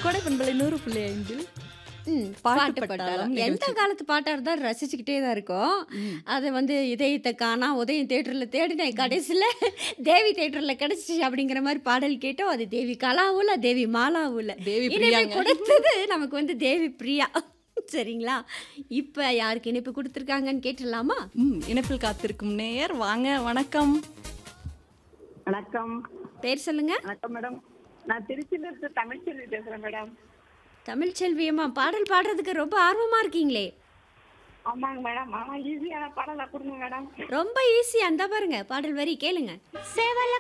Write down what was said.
கொடை பண்பலை நூறு புள்ளி ஐந்தில் ம், பாட்டு பாட்டு பட்டாளம் பட்டாளம் எந்த நிகழ்ச்சி. காலத்து பாட்டா இருந்தாலும் ரசிச்சுக்கிட்டே தான் இருக்கோம் அதை வந்து இதயத்தை காணா உதயம் தேட்டரில் தேடினேன் கடைசியில் தேவி தேட்டரில் கிடைச்சிச்சு அப்படிங்கிற மாதிரி பாடல் கேட்டோம் அது தேவி கலாவும் இல்லை தேவி மாலாவும் இல்லை தேவி இனிப்பு பிரியாங்க. கொடுத்தது நமக்கு வந்து தேவி பிரியா சரிங்களா இப்போ யாருக்கு இனிப்பு கொடுத்துருக்காங்கன்னு கேட்டுடலாமா ம் இணைப்பில் காத்திருக்கும் நேயர் வாங்க வணக்கம் வணக்கம் பேர் சொல்லுங்க வணக்கம் மேடம் நான் திருச்சியில இருந்து தமிழ்ச்செல்வி பேசுறேன் மேடம் தமிழ்ச்செல்வியம்மா பாடல் பாடுறதுக்கு ரொம்ப ஆர்வமா இருக்கீங்களே ஆமாங்க மேடம் ஆனா ஈஸியான பாடலா கொடுங்க மேடம் ரொம்ப ஈஸியா அந்த பாருங்க பாடல் வரி கேளுங்க